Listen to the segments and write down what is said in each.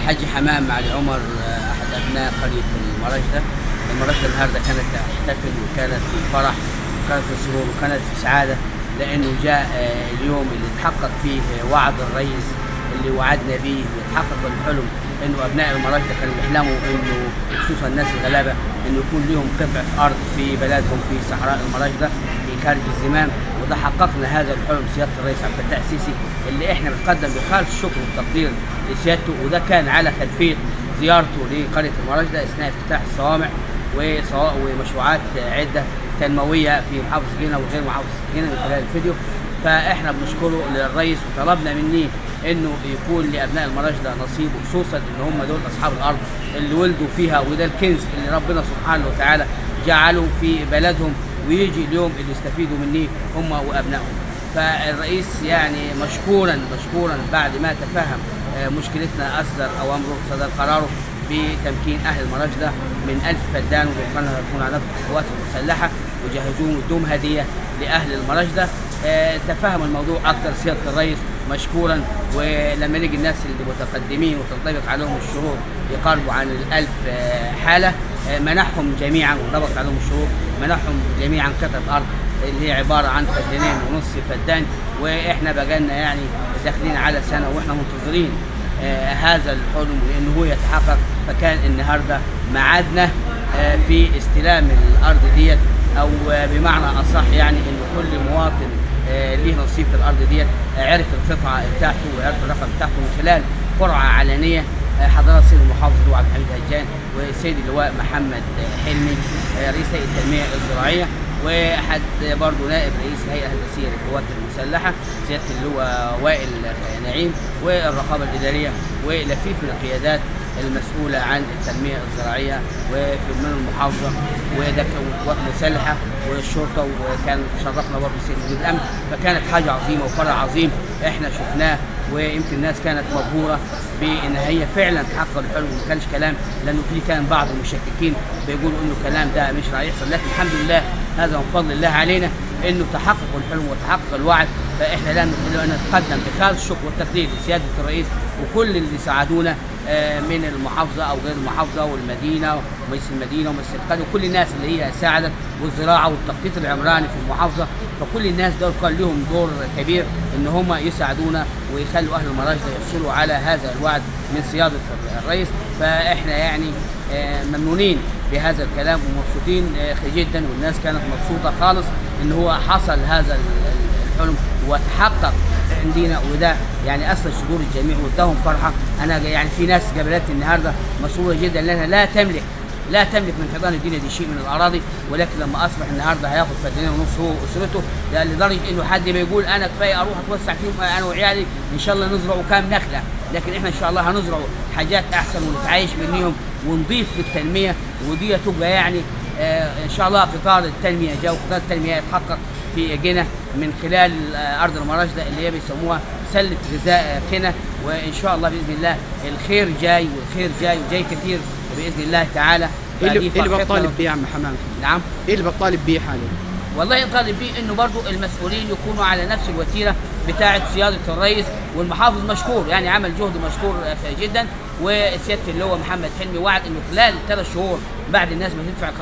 الحاج حمام علي عمر آه، احد ابناء قريه المراشده المراشده النهارده كانت تحتفل وكانت في فرح وكانت في سرور وكانت في سعاده لانه جاء آه، اليوم اللي تحقق فيه آه، وعد الرئيس اللي وعدنا به وتحقق الحلم انه ابناء المراشده كانوا بيحلموا انه خصوصا الناس الغلابه انه يكون لهم قطعه ارض في بلدهم في صحراء المراشده في خارج الزمام وده حققنا هذا الحلم سياده الرئيس عبد الفتاح السيسي اللي احنا بنقدم بخالص الشكر والتقدير لسيادته وده كان على خلفيه زيارته لقريه المراشده اثناء افتتاح الصوامع وصوا- ومشروعات عده تنمويه في محافظه جنة وغير محافظه جنة من خلال الفيديو فاحنا بنشكره للرئيس وطلبنا منه انه يكون لابناء المراشده نصيب وخصوصا ان هم دول اصحاب الارض اللي ولدوا فيها وده الكنز اللي ربنا سبحانه وتعالى جعله في بلدهم ويجي اليوم اللي يستفيدوا منه هم وابنائهم فالرئيس يعني مشكورا مشكورا بعد ما تفهم آه، مشكلتنا اصدر اوامره صدر قراره بتمكين اهل المراشده من ألف فدان وبإمكانها يكون على نفقة القوات المسلحه وجهزوهم وادوهم هديه لاهل المراشده آه، تفهم الموضوع اكثر سياده الرئيس مشكورا ولما نيجي الناس اللي متقدمين وتنطبق عليهم الشروط يقاربوا عن الألف آه، حاله آه، منحهم جميعا وانطبقت عليهم الشروط منحهم جميعا قطعه ارض اللي هي عباره عن فدانين ونص فدان واحنا بقالنا يعني داخلين على سنه واحنا منتظرين آه، هذا الحلم وانه هو يتحقق فكان النهارده ميعادنا آه، في استلام الارض ديت او آه، بمعنى اصح يعني ان كل مواطن آه، ليه نصيب في الارض ديت آه، عرف القطعه بتاعته وعرف الرقم بتاعته من خلال قرعه علنيه آه، حضرات سيد المحافظ اللواء عبد الحميد هجان وسيد اللواء محمد آه، حلمي آه، رئيس هيئه التنميه الزراعيه وحد برضه نائب رئيس الهيئه الهندسيه للقوات المسلحه سياده اللواء وائل نعيم والرقابه الاداريه ولفيف من القيادات المسؤوله عن التنميه الزراعيه وفي من المحافظه وده كان القوات المسلحه والشرطه وكان شرفنا برضه سيد مدير الامن فكانت حاجه عظيمه وفرع عظيم احنا شفناه ويمكن الناس كانت مبهوره بان هي فعلا تحقق الحلم وما كانش كلام لانه في كان بعض المشككين بيقولوا انه الكلام ده مش راح يحصل لكن الحمد لله هذا من فضل الله علينا انه تحقق الحلم وتحقق الوعد فاحنا لا نقول ان نتقدم بخالص الشكر والتقدير لسياده الرئيس وكل اللي ساعدونا آه، من المحافظه او غير المحافظه والمدينه ومجلس المدينه ومجلس القريه وكل الناس اللي هي ساعدت والزراعه والتخطيط العمراني في المحافظه فكل الناس دول كان لهم دور كبير ان هم يساعدونا ويخلوا اهل المراجع يحصلوا على هذا الوعد من سياده الرئيس فاحنا يعني آه، ممنونين بهذا الكلام ومبسوطين آه، جدا والناس كانت مبسوطه خالص ان هو حصل هذا ال- الحلم وتحقق عندنا وده يعني اثر صدور الجميع واداهم فرحه انا يعني في ناس قابلتني النهارده مسروره جدا لانها لا تملك لا تملك من حيطان الدنيا دي شيء من الاراضي ولكن لما اصبح النهارده هياخد فدانين ونص هو واسرته ده لدرجه انه حد بيقول انا كفايه اروح اتوسع فيهم انا وعيالي ان شاء الله نزرعوا كام نخله لكن احنا ان شاء الله هنزرعوا حاجات احسن ونتعايش منهم ونضيف للتنميه ودي تبقى يعني آه، ان شاء الله قطار التنميه جاء وقطار التنميه يتحقق في جنة من خلال آه، ارض المراجده اللي هي بيسموها سله غذاء قنا وان شاء الله باذن الله الخير جاي والخير جاي وجاي كثير باذن الله تعالى ايه اللي, فدي إيه اللي فرحتنا. بطالب بيه يا عم حمام نعم ايه اللي بطالب بيه حاليا والله نطالب بيه انه برضو المسؤولين يكونوا على نفس الوتيره بتاعه سياده الرئيس والمحافظ مشكور يعني عمل جهد مشكور آه، جدا وسياده اللواء محمد حلمي وعد انه خلال ثلاث شهور بعد الناس ما تدفع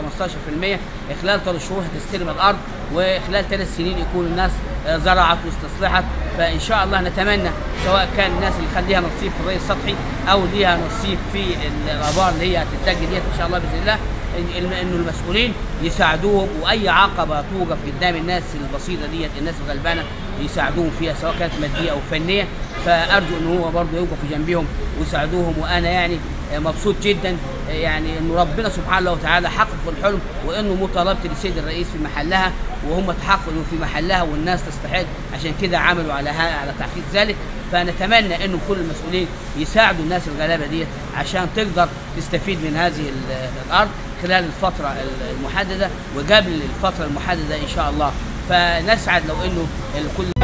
15% خلال ثلاث شهور هتستلم الارض وخلال ثلاث سنين يكون الناس آه، زرعت واستصلحت فان شاء الله نتمنى سواء كان الناس اللي كان ليها نصيب في الري السطحي او ليها نصيب في الابار اللي هي هتتجه ديت ان شاء الله باذن الله إن- انه المسؤولين يساعدوهم واي عقبه توقف قدام الناس البسيطه ديت الناس الغلبانه يساعدوهم فيها سواء كانت ماديه او فنيه فارجو ان هو برضه يوقف جنبهم ويساعدوهم وانا يعني مبسوط جدا يعني انه ربنا سبحانه وتعالى حقق الحلم وانه مطالبه للسيد الرئيس في محلها وهم تحققوا في محلها والناس تستحق عشان كده عملوا على ها على تحقيق ذلك فنتمنى انه كل المسؤولين يساعدوا الناس الغلابه دي عشان تقدر تستفيد من هذه ال- الارض خلال الفتره المحدده وقبل الفتره المحدده ان شاء الله فنسعد لو انه الكل